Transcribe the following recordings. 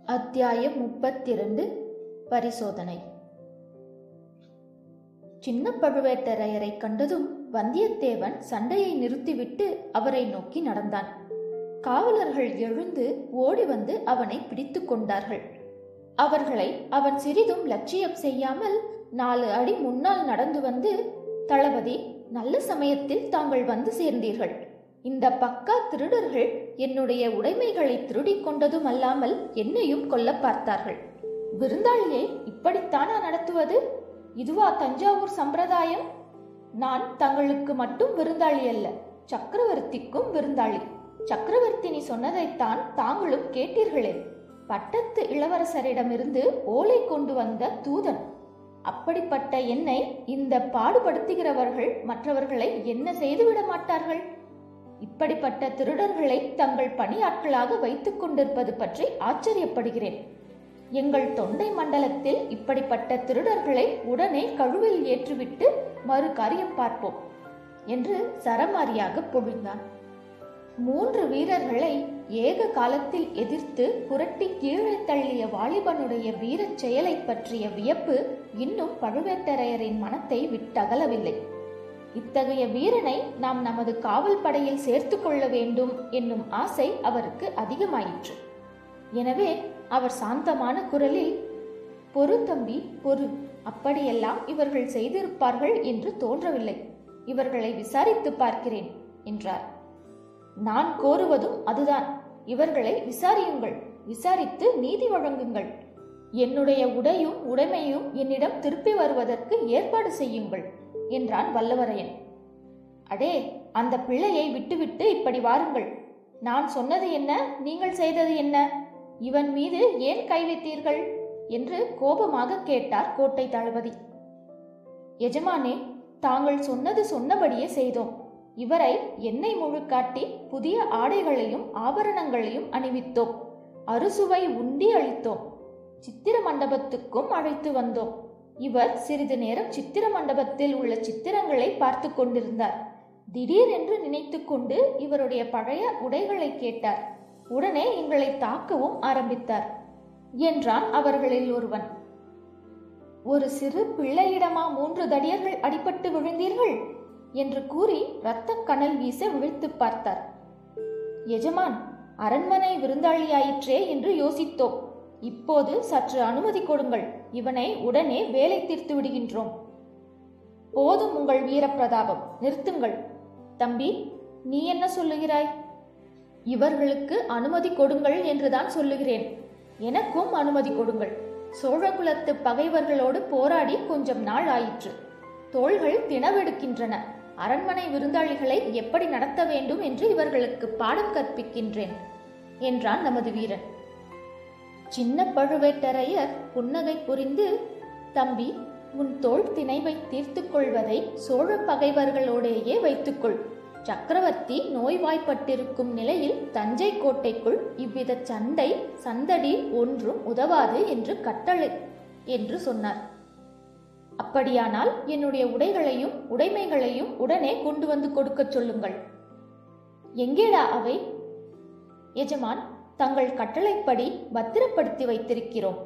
அத்தியாயம் முப்பத்திரண்டு பரிசோதனை சின்ன பழுவேட்டரையரை கண்டதும் வந்தியத்தேவன் சண்டையை நிறுத்திவிட்டு அவரை நோக்கி நடந்தான் காவலர்கள் எழுந்து ஓடி வந்து அவனை பிடித்து கொண்டார்கள் அவர்களை அவன் சிறிதும் லட்சியம் செய்யாமல் நாலு அடி முன்னால் நடந்து வந்து தளபதி நல்ல சமயத்தில் தாங்கள் வந்து சேர்ந்தீர்கள் இந்த பக்கா திருடர்கள் என்னுடைய உடைமைகளை திருடிக் கொண்டதும் அல்லாமல் என்னையும் கொல்ல பார்த்தார்கள் விருந்தாளியை இப்படித்தானா நடத்துவது இதுவா தஞ்சாவூர் சம்பிரதாயம் நான் தங்களுக்கு மட்டும் விருந்தாளி அல்ல சக்கரவர்த்திக்கும் விருந்தாளி சக்கரவர்த்தினி சொன்னதைத்தான் தாங்களும் கேட்டீர்களே பட்டத்து இளவரசரிடமிருந்து ஓலை கொண்டு வந்த தூதன் அப்படிப்பட்ட என்னை இந்த பாடுபடுத்துகிறவர்கள் மற்றவர்களை என்ன செய்துவிட மாட்டார்கள் இப்படிப்பட்ட திருடர்களை தங்கள் பணியாட்களாக வைத்துக் கொண்டிருப்பது பற்றி ஆச்சரியப்படுகிறேன் எங்கள் தொண்டை மண்டலத்தில் இப்படிப்பட்ட திருடர்களை உடனே கழுவில் ஏற்றுவிட்டு மறு காரியம் பார்ப்போம் என்று சரமாரியாக பொழிந்தான் மூன்று வீரர்களை ஏக காலத்தில் எதிர்த்து புரட்டி கீழே தள்ளிய வாலிபனுடைய வீரச் செயலை பற்றிய வியப்பு இன்னும் பழுவேட்டரையரின் மனத்தை விட்டகலவில்லை இத்தகைய வீரனை நாம் நமது காவல் படையில் சேர்த்து கொள்ள வேண்டும் என்னும் ஆசை அவருக்கு அதிகமாயிற்று எனவே அவர் சாந்தமான குரலில் பொறு தம்பி பொறு அப்படியெல்லாம் இவர்கள் செய்திருப்பார்கள் என்று தோன்றவில்லை இவர்களை விசாரித்து பார்க்கிறேன் என்றார் நான் கோருவதும் அதுதான் இவர்களை விசாரியுங்கள் விசாரித்து நீதி வழங்குங்கள் என்னுடைய உடையும் உடைமையும் என்னிடம் திருப்பி வருவதற்கு ஏற்பாடு செய்யுங்கள் என்றான் வல்லவரையன் அடே அந்த பிள்ளையை விட்டுவிட்டு இப்படி வாருங்கள் நான் சொன்னது என்ன நீங்கள் செய்தது என்ன இவன் மீது ஏன் கை வைத்தீர்கள் என்று கோபமாக கேட்டார் கோட்டை தளபதி எஜமானே தாங்கள் சொன்னது சொன்னபடியே செய்தோம் இவரை எண்ணெய் முழுக்காட்டி புதிய ஆடைகளையும் ஆபரணங்களையும் அணிவித்தோம் அறுசுவை உண்டி அளித்தோம் சித்திர மண்டபத்துக்கும் அழைத்து வந்தோம் இவர் சிறிது நேரம் சித்திர மண்டபத்தில் உள்ள சித்திரங்களை பார்த்து கொண்டிருந்தார் திடீரென்று நினைத்து கொண்டு இவருடைய பழைய உடைகளை கேட்டார் உடனே எங்களை தாக்கவும் ஆரம்பித்தார் என்றான் அவர்களில் ஒருவன் ஒரு சிறு பிள்ளையிடமா மூன்று தடியர்கள் அடிபட்டு விழுந்தீர்கள் என்று கூறி இரத்த கனல் வீச விழித்து பார்த்தார் எஜமான் அரண்மனை விருந்தாளியாயிற்றே என்று யோசித்தோம் இப்போது சற்று அனுமதி கொடுங்கள் இவனை உடனே வேலை தீர்த்து விடுகின்றோம் போதும் உங்கள் வீரப்பிரதாபம் நிறுத்துங்கள் தம்பி நீ என்ன சொல்லுகிறாய் இவர்களுக்கு அனுமதி கொடுங்கள் என்றுதான் சொல்லுகிறேன் எனக்கும் அனுமதி கொடுங்கள் சோழகுலத்து பகைவர்களோடு போராடி கொஞ்சம் நாள் ஆயிற்று தோள்கள் தினவெடுக்கின்றன அரண்மனை விருந்தாளிகளை எப்படி நடத்த வேண்டும் என்று இவர்களுக்கு பாடம் கற்பிக்கின்றேன் என்றான் நமது வீரன் சின்ன பழுவேட்டரையர் புன்னகை புரிந்து தம்பி உன் தோல் திணைவை தீர்த்து கொள்வதை சோழ பகைவர்களோடேயே வைத்துக்கொள் சக்கரவர்த்தி நோய்வாய்ப்பட்டிருக்கும் நிலையில் தஞ்சை கோட்டைக்குள் இவ்வித சண்டை சந்தடி ஒன்றும் உதவாது என்று கட்டளை என்று சொன்னார் அப்படியானால் என்னுடைய உடைகளையும் உடைமைகளையும் உடனே கொண்டு வந்து கொடுக்கச் சொல்லுங்கள் எங்கேடா அவை எஜமான் தங்கள் கட்டளைப்படி பத்திரப்படுத்தி வைத்திருக்கிறோம்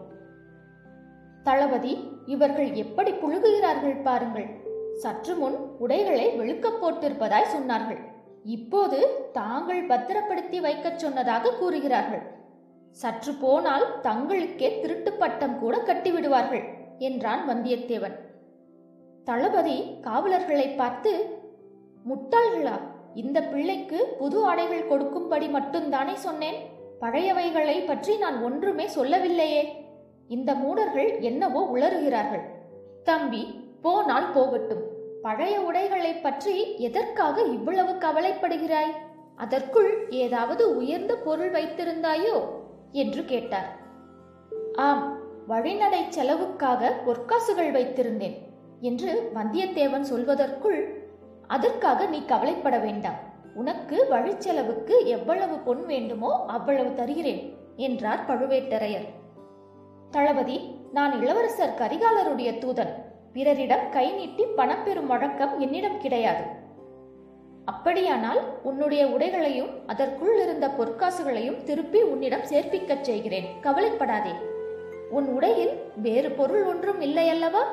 தளபதி இவர்கள் எப்படி புழுகுகிறார்கள் பாருங்கள் சற்று முன் உடைகளை வெளுக்கப் போட்டிருப்பதாய் சொன்னார்கள் இப்போது தாங்கள் பத்திரப்படுத்தி வைக்கச் சொன்னதாக கூறுகிறார்கள் சற்று போனால் தங்களுக்கே திருட்டு பட்டம் கூட கட்டிவிடுவார்கள் என்றான் வந்தியத்தேவன் தளபதி காவலர்களை பார்த்து முட்டாள்களா இந்த பிள்ளைக்கு புது ஆடைகள் கொடுக்கும்படி மட்டும்தானே சொன்னேன் பழையவைகளை பற்றி நான் ஒன்றுமே சொல்லவில்லையே இந்த மூடர்கள் என்னவோ உளறுகிறார்கள் தம்பி போனால் போகட்டும் பழைய உடைகளை பற்றி எதற்காக இவ்வளவு கவலைப்படுகிறாய் அதற்குள் ஏதாவது உயர்ந்த பொருள் வைத்திருந்தாயோ என்று கேட்டார் ஆம் வழிநடை செலவுக்காக பொற்காசுகள் வைத்திருந்தேன் என்று வந்தியத்தேவன் சொல்வதற்குள் அதற்காக நீ கவலைப்பட வேண்டாம் உனக்கு வழிச்செலவுக்கு எவ்வளவு பொன் வேண்டுமோ அவ்வளவு தருகிறேன் என்றார் பழுவேட்டரையர் தளபதி நான் இளவரசர் கரிகாலருடைய தூதன் பிறரிடம் கை நீட்டி பணம் பெறும் வழக்கம் என்னிடம் கிடையாது அப்படியானால் உன்னுடைய உடைகளையும் அதற்குள் இருந்த பொற்காசுகளையும் திருப்பி உன்னிடம் சேர்ப்பிக்கச் செய்கிறேன் கவலைப்படாதே உன் உடையில் வேறு பொருள் ஒன்றும் இல்லையல்லவா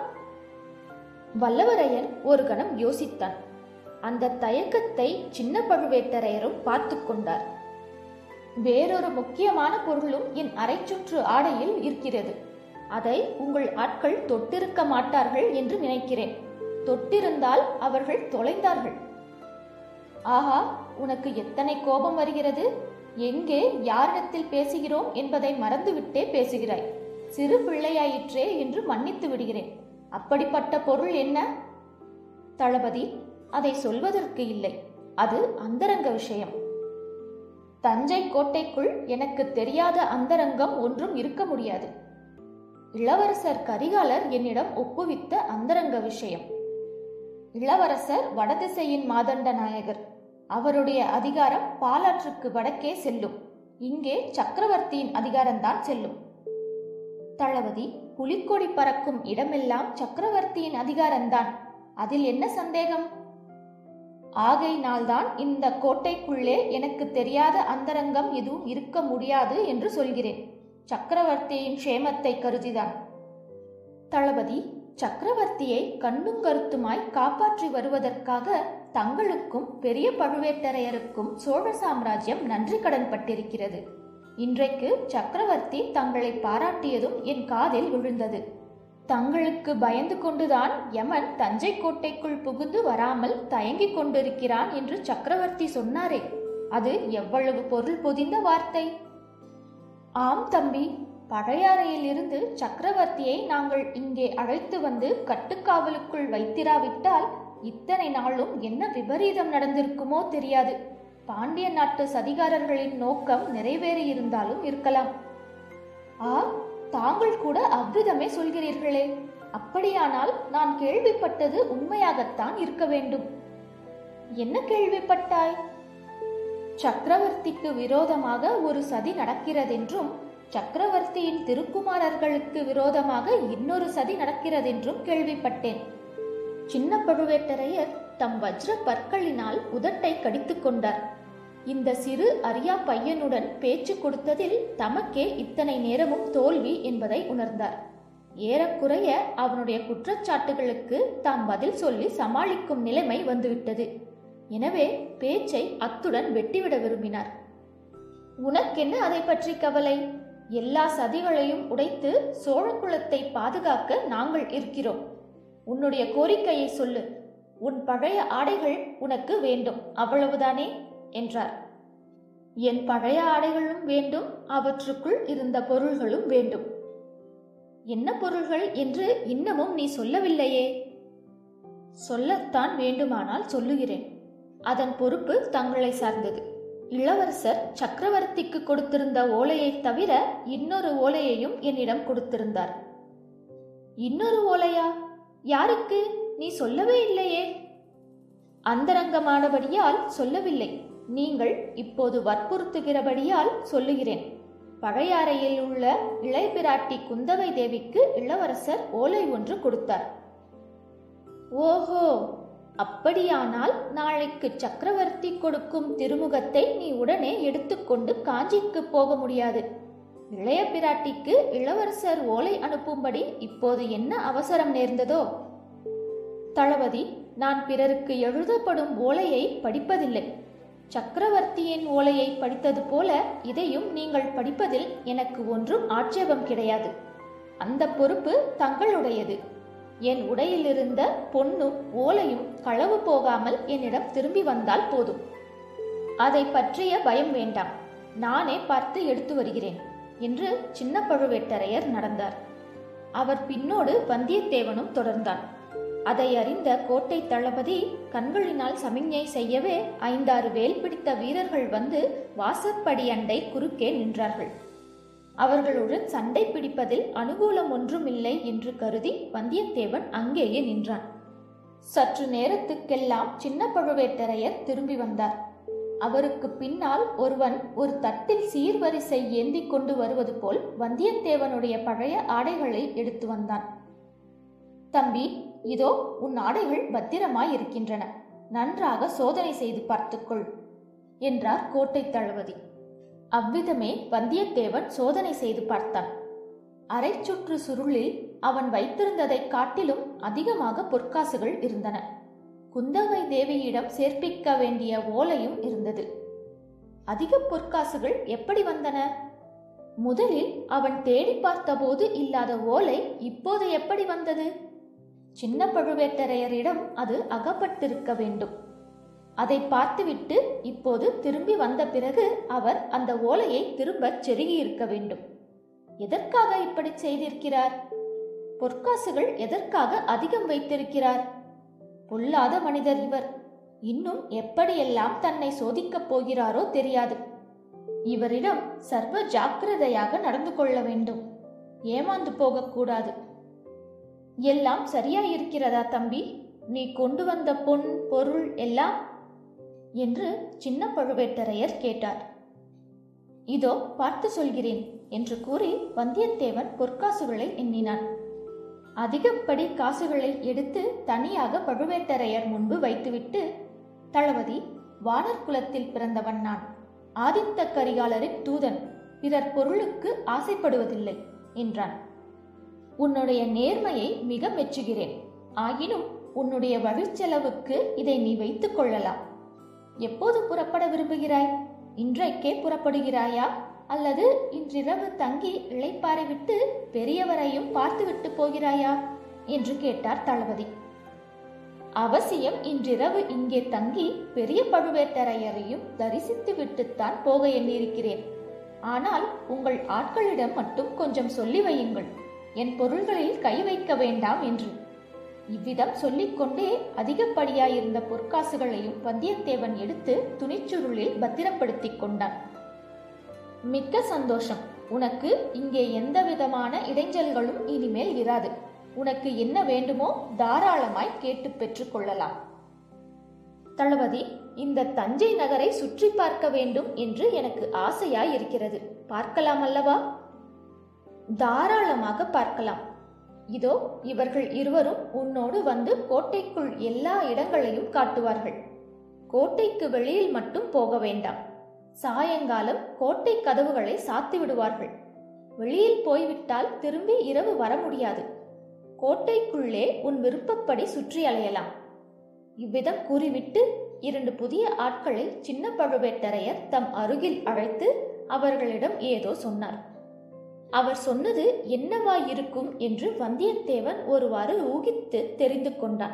வல்லவரையன் ஒரு கணம் யோசித்தான் அந்த தயக்கத்தை சின்ன பழுவேட்டரையரும் பார்த்து கொண்டார் வேறொரு முக்கியமான பொருளும் என் அரைச்சுற்று ஆடையில் இருக்கிறது அதை உங்கள் ஆட்கள் தொட்டிருக்க மாட்டார்கள் என்று நினைக்கிறேன் தொட்டிருந்தால் அவர்கள் தொலைந்தார்கள் ஆஹா உனக்கு எத்தனை கோபம் வருகிறது எங்கே யாரிடத்தில் பேசுகிறோம் என்பதை மறந்துவிட்டே பேசுகிறாய் சிறு பிள்ளையாயிற்றே என்று மன்னித்து விடுகிறேன் அப்படிப்பட்ட பொருள் என்ன தளபதி அதை சொல்வதற்கு இல்லை அது அந்தரங்க விஷயம் தஞ்சை கோட்டைக்குள் எனக்கு தெரியாத அந்தரங்கம் ஒன்றும் இருக்க முடியாது இளவரசர் கரிகாலர் என்னிடம் ஒப்புவித்த அந்தரங்க விஷயம் இளவரசர் வடதிசையின் மாதண்ட நாயகர் அவருடைய அதிகாரம் பாலாற்றுக்கு வடக்கே செல்லும் இங்கே சக்கரவர்த்தியின் அதிகாரம்தான் செல்லும் தளபதி புலிக்கொடி பறக்கும் இடமெல்லாம் சக்கரவர்த்தியின் அதிகாரம்தான் அதில் என்ன சந்தேகம் ஆகையினால்தான் இந்த கோட்டைக்குள்ளே எனக்கு தெரியாத அந்தரங்கம் எதுவும் இருக்க முடியாது என்று சொல்கிறேன் சக்கரவர்த்தியின் க்ஷேமத்தை கருதிதான் தளபதி சக்கரவர்த்தியை கண்ணும் கருத்துமாய் காப்பாற்றி வருவதற்காக தங்களுக்கும் பெரிய பழுவேட்டரையருக்கும் சோழ சாம்ராஜ்யம் நன்றி கடன் பட்டிருக்கிறது இன்றைக்கு சக்கரவர்த்தி தங்களை பாராட்டியதும் என் காதில் விழுந்தது தங்களுக்கு பயந்து கொண்டுதான் யமன் தஞ்சை கோட்டைக்குள் புகுந்து வராமல் தயங்கிக் கொண்டிருக்கிறான் என்று சக்கரவர்த்தி சொன்னாரே அது எவ்வளவு பொருள் பொதிந்த வார்த்தை ஆம் தம்பி பழையாறையில் இருந்து சக்கரவர்த்தியை நாங்கள் இங்கே அழைத்து வந்து கட்டுக்காவலுக்குள் வைத்திராவிட்டால் இத்தனை நாளும் என்ன விபரீதம் நடந்திருக்குமோ தெரியாது பாண்டிய நாட்டு சதிகாரர்களின் நோக்கம் நிறைவேறியிருந்தாலும் இருக்கலாம் ஆ தாங்கள் கூட அவ்விதமே சொல்கிறீர்களே அப்படியானால் நான் கேள்விப்பட்டது உண்மையாகத்தான் இருக்க வேண்டும் என்ன கேள்விப்பட்டாய் சக்கரவர்த்திக்கு விரோதமாக ஒரு சதி நடக்கிறதென்றும் சக்கரவர்த்தியின் திருக்குமாரர்களுக்கு விரோதமாக இன்னொரு சதி நடக்கிறதென்றும் கேள்விப்பட்டேன் சின்ன பழுவேட்டரையர் தம் வஜ்ர பற்களினால் உதட்டை கடித்துக் கொண்டார் இந்த சிறு அரியா பையனுடன் பேச்சு கொடுத்ததில் தமக்கே இத்தனை நேரமும் தோல்வி என்பதை உணர்ந்தார் ஏறக்குறைய அவனுடைய குற்றச்சாட்டுகளுக்கு தாம் பதில் சொல்லி சமாளிக்கும் நிலைமை வந்துவிட்டது எனவே பேச்சை அத்துடன் வெட்டிவிட விரும்பினார் உனக்கென்ன அதை பற்றி கவலை எல்லா சதிகளையும் உடைத்து சோழ குலத்தை பாதுகாக்க நாங்கள் இருக்கிறோம் உன்னுடைய கோரிக்கையை சொல்லு உன் பழைய ஆடைகள் உனக்கு வேண்டும் அவ்வளவுதானே என்றார் என் பழைய ஆடைகளும் வேண்டும் அவற்றுக்குள் இருந்த பொருள்களும் வேண்டும் என்ன பொருள்கள் என்று இன்னமும் நீ சொல்லவில்லையே சொல்லத்தான் வேண்டுமானால் சொல்லுகிறேன் அதன் பொறுப்பு தங்களை சார்ந்தது இளவரசர் சக்கரவர்த்திக்கு கொடுத்திருந்த ஓலையைத் தவிர இன்னொரு ஓலையையும் என்னிடம் கொடுத்திருந்தார் இன்னொரு ஓலையா யாருக்கு நீ சொல்லவே இல்லையே அந்தரங்கமானபடியால் சொல்லவில்லை நீங்கள் இப்போது வற்புறுத்துகிறபடியால் சொல்லுகிறேன் பழையாறையில் உள்ள இளையபிராட்டி குந்தவை தேவிக்கு இளவரசர் ஓலை ஒன்று கொடுத்தார் ஓஹோ அப்படியானால் நாளைக்கு சக்கரவர்த்தி கொடுக்கும் திருமுகத்தை நீ உடனே எடுத்துக்கொண்டு காஞ்சிக்கு போக முடியாது இளைய பிராட்டிக்கு இளவரசர் ஓலை அனுப்பும்படி இப்போது என்ன அவசரம் நேர்ந்ததோ தளபதி நான் பிறருக்கு எழுதப்படும் ஓலையை படிப்பதில்லை சக்கரவர்த்தியின் ஓலையை படித்தது போல இதையும் நீங்கள் படிப்பதில் எனக்கு ஒன்றும் ஆட்சேபம் கிடையாது அந்த பொறுப்பு தங்களுடையது என் உடையிலிருந்த பொன்னும் ஓலையும் களவு போகாமல் என்னிடம் திரும்பி வந்தால் போதும் அதை பற்றிய பயம் வேண்டாம் நானே பார்த்து எடுத்து வருகிறேன் என்று சின்ன பழுவேட்டரையர் நடந்தார் அவர் பின்னோடு வந்தியத்தேவனும் தொடர்ந்தான் அதை அறிந்த கோட்டை தளபதி கண்களினால் சமிஞ்ஞை செய்யவே ஐந்தாறு வேல் பிடித்த வீரர்கள் வந்து வாசற்படி அண்டை குறுக்கே நின்றார்கள் அவர்களுடன் சண்டை பிடிப்பதில் அனுகூலம் ஒன்றுமில்லை என்று கருதி வந்தியத்தேவன் அங்கேயே நின்றான் சற்று நேரத்துக்கெல்லாம் சின்ன பழுவேட்டரையர் திரும்பி வந்தார் அவருக்கு பின்னால் ஒருவன் ஒரு தட்டில் சீர்வரிசை ஏந்தி கொண்டு வருவது போல் வந்தியத்தேவனுடைய பழைய ஆடைகளை எடுத்து வந்தான் தம்பி இதோ உன் ஆடைகள் பத்திரமாய் இருக்கின்றன நன்றாக சோதனை செய்து பார்த்துக்கொள் என்றார் கோட்டை தளபதி அவ்விதமே வந்தியத்தேவன் சோதனை செய்து பார்த்தான் அரை சுற்று சுருளில் அவன் வைத்திருந்ததைக் காட்டிலும் அதிகமாக பொற்காசுகள் இருந்தன குந்தவை தேவியிடம் சேர்ப்பிக்க வேண்டிய ஓலையும் இருந்தது அதிக பொற்காசுகள் எப்படி வந்தன முதலில் அவன் தேடி பார்த்தபோது இல்லாத ஓலை இப்போது எப்படி வந்தது சின்ன பழுவேட்டரையரிடம் அது அகப்பட்டிருக்க வேண்டும் அதை பார்த்துவிட்டு இப்போது திரும்பி வந்த பிறகு அவர் அந்த ஓலையை திரும்பச் செருகியிருக்க வேண்டும் எதற்காக இப்படி செய்திருக்கிறார் பொற்காசுகள் எதற்காக அதிகம் வைத்திருக்கிறார் பொல்லாத மனிதர் இவர் இன்னும் எப்படியெல்லாம் தன்னை சோதிக்கப் போகிறாரோ தெரியாது இவரிடம் சர்வ ஜாக்கிரதையாக நடந்து கொள்ள வேண்டும் ஏமாந்து போகக்கூடாது எல்லாம் சரியாயிருக்கிறதா தம்பி நீ கொண்டு வந்த பொன் பொருள் எல்லாம் என்று சின்ன பழுவேட்டரையர் கேட்டார் இதோ பார்த்து சொல்கிறேன் என்று கூறி வந்தியத்தேவன் பொற்காசுகளை எண்ணினான் அதிகப்படி காசுகளை எடுத்து தனியாக பழுவேட்டரையர் முன்பு வைத்துவிட்டு தளபதி வானர் குலத்தில் பிறந்தவன் நான் ஆதித்த கரிகாலரின் தூதன் பிறர் பொருளுக்கு ஆசைப்படுவதில்லை என்றான் உன்னுடைய நேர்மையை மிக மெச்சுகிறேன் ஆயினும் உன்னுடைய வழிச்செலவுக்கு இதை நீ வைத்துக் கொள்ளலாம் எப்போது புறப்பட விரும்புகிறாய் இன்றைக்கே புறப்படுகிறாயா அல்லது இன்றிரவு தங்கி இளைப்பாறை விட்டு பெரியவரையும் பார்த்துவிட்டு போகிறாயா என்று கேட்டார் தளபதி அவசியம் இன்றிரவு இங்கே தங்கி பெரிய பழுவேட்டரையரையும் தரிசித்து விட்டுத்தான் போக எண்ணியிருக்கிறேன் ஆனால் உங்கள் ஆட்களிடம் மட்டும் கொஞ்சம் சொல்லி வையுங்கள் என் பொருள்களில் கை வைக்க வேண்டாம் என்று இவ்விதம் சொல்லிக்கொண்டே அதிகப்படியாயிருந்த பொற்காசுகளையும் வந்தியத்தேவன் எடுத்து துணிச்சுருளில் பத்திரப்படுத்திக் கொண்டான் மிக்க சந்தோஷம் உனக்கு இங்கே எந்த விதமான இடைஞ்சல்களும் இனிமேல் இராது உனக்கு என்ன வேண்டுமோ தாராளமாய் கேட்டு பெற்றுக்கொள்ளலாம் தளபதி இந்த தஞ்சை நகரை சுற்றி பார்க்க வேண்டும் என்று எனக்கு ஆசையாய் இருக்கிறது பார்க்கலாம் அல்லவா தாராளமாக பார்க்கலாம் இதோ இவர்கள் இருவரும் உன்னோடு வந்து கோட்டைக்குள் எல்லா இடங்களையும் காட்டுவார்கள் கோட்டைக்கு வெளியில் மட்டும் போக வேண்டாம் சாயங்காலம் கோட்டை கதவுகளை சாத்தி விடுவார்கள் வெளியில் போய்விட்டால் திரும்பி இரவு வர முடியாது கோட்டைக்குள்ளே உன் விருப்பப்படி சுற்றி அலையலாம் இவ்விதம் கூறிவிட்டு இரண்டு புதிய ஆட்களை சின்ன பழுவேட்டரையர் தம் அருகில் அழைத்து அவர்களிடம் ஏதோ சொன்னார் அவர் சொன்னது என்னவாயிருக்கும் என்று வந்தியத்தேவன் ஒருவாறு ஊகித்து தெரிந்து கொண்டான்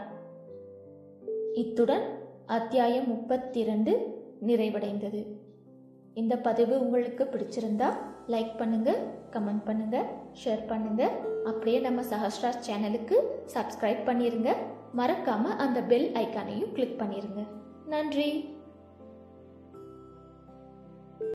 இத்துடன் அத்தியாயம் முப்பத்தி இரண்டு நிறைவடைந்தது இந்த பதிவு உங்களுக்கு பிடிச்சிருந்தா லைக் பண்ணுங்க கமெண்ட் பண்ணுங்க ஷேர் பண்ணுங்க அப்படியே நம்ம சஹஸ்ரா சேனலுக்கு சப்ஸ்கிரைப் பண்ணிருங்க மறக்காம அந்த பெல் ஐக்கானையும் கிளிக் பண்ணிருங்க நன்றி